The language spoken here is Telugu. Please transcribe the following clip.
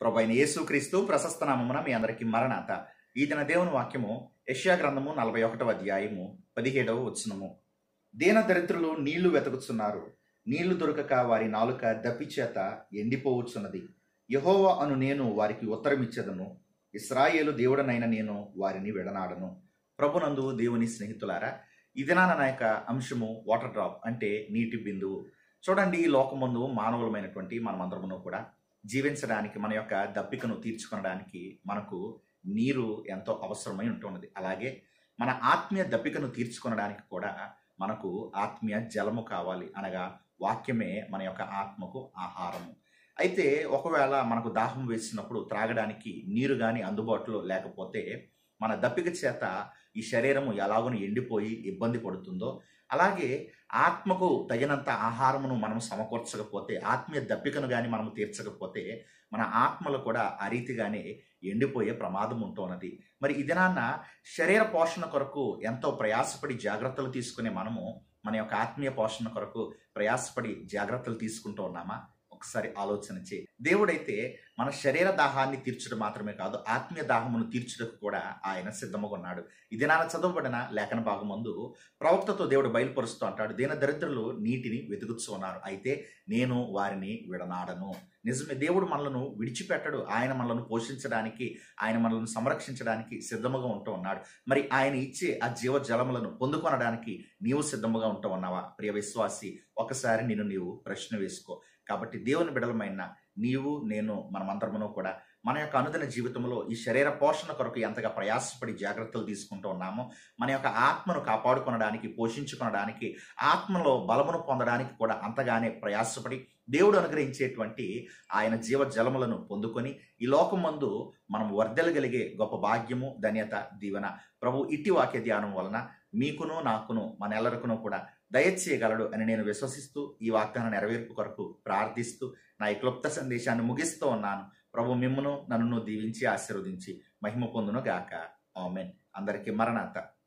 ప్రభు అయిన యేసుక్రీస్తు ప్రశస్త నామమున మీ అందరికీ మరణాత ఈ దిన దేవుని వాక్యము యెషయా గ్రంథము నలభై ఒకటవ అధ్యాయము పదిహేడవ వచనము దీన దరిద్రులు నీళ్లు వెతుకుతున్నారు నీళ్లు దొరకక వారి నాలుక దప్పిచేత ఎండిపోవచ్చున్నది యహోవా అను నేను వారికి ఉత్తరమిచ్చేదను ఇస్రాయేలు దేవుడనైన నేను వారిని విడనాడను ప్రభునందు దేవుని స్నేహితులారా ఈ దినాన నా యొక్క అంశము వాటర్ డ్రాప్ అంటే నీటి బిందువు చూడండి ఈ లోకమందు మానవులమైనటువంటి మనమందరమును కూడా జీవించడానికి మన యొక్క దప్పికను తీర్చుకొనడానికి మనకు నీరు ఎంతో అవసరమై ఉంటున్నది అలాగే మన ఆత్మీయ దప్పికను తీర్చుకొనడానికి కూడా మనకు ఆత్మీయ జలము కావాలి అనగా వాక్యమే మన యొక్క ఆత్మకు ఆహారము అయితే ఒకవేళ మనకు దాహం వేసినప్పుడు త్రాగడానికి నీరు కానీ అందుబాటులో లేకపోతే మన దప్పిక చేత ఈ శరీరము ఎలాగోని ఎండిపోయి ఇబ్బంది పడుతుందో అలాగే ఆత్మకు తగినంత ఆహారమును మనం సమకూర్చకపోతే ఆత్మీయ దప్పికను కానీ మనం తీర్చకపోతే మన ఆత్మలు కూడా ఆ రీతిగానే ఎండిపోయే ప్రమాదం ఉంటున్నది మరి ఇది నాన్న శరీర పోషణ కొరకు ఎంతో ప్రయాసపడి జాగ్రత్తలు తీసుకునే మనము మన యొక్క ఆత్మీయ పోషణ కొరకు ప్రయాసపడి జాగ్రత్తలు తీసుకుంటూ ఉన్నామా ఒకసారి ఆలోచన చేయి దేవుడైతే మన శరీర దాహాన్ని తీర్చడం మాత్రమే కాదు ఆత్మీయ దాహమును తీర్చుటకు కూడా ఆయన సిద్ధముగా ఉన్నాడు ఇది నాన్న చదవబడిన లేఖన భాగమందు ప్రవక్తతో దేవుడు బయలుపరుస్తూ అంటాడు దీన దరిద్రులు నీటిని వెతుకుతూ ఉన్నారు అయితే నేను వారిని విడనాడను నిజమే దేవుడు మనలను విడిచిపెట్టడు ఆయన మనలను పోషించడానికి ఆయన మనలను సంరక్షించడానికి సిద్ధముగా ఉంటూ ఉన్నాడు మరి ఆయన ఇచ్చే ఆ జీవ జలములను పొందుకొనడానికి నీవు సిద్ధముగా ఉంటూ ఉన్నావా ప్రియ విశ్వాసి ఒకసారి నిన్ను నీవు ప్రశ్న వేసుకో కాబట్టి దేవుని బిడలమైన నీవు నేను మనమందరమును కూడా మన యొక్క అనుదిన జీవితంలో ఈ శరీర పోషణ కొరకు ఎంతగా ప్రయాసపడి జాగ్రత్తలు తీసుకుంటూ ఉన్నామో మన యొక్క ఆత్మను కాపాడుకొనడానికి పోషించుకొనడానికి ఆత్మలో బలమును పొందడానికి కూడా అంతగానే ప్రయాసపడి దేవుడు అనుగ్రహించేటువంటి ఆయన జీవ జలములను పొందుకొని ఈ లోకమందు మనం వర్దెలగలిగే గొప్ప భాగ్యము ధన్యత దీవెన ప్రభు ఇట్టి వాక్య ధ్యానం వలన మీకును నాకును మన ఎల్లరికును కూడా దయచేయగలడు అని నేను విశ్వసిస్తూ ఈ వాగ్దాన నెరవేర్పు కొరకు ప్రార్థిస్తూ నా ఈ క్లుప్త సందేశాన్ని ముగిస్తూ ఉన్నాను ప్రభు మిమ్మును నన్ను దీవించి ఆశీర్వదించి మహిమ పొందును గాక ఆమెన్ అందరికీ మరణాత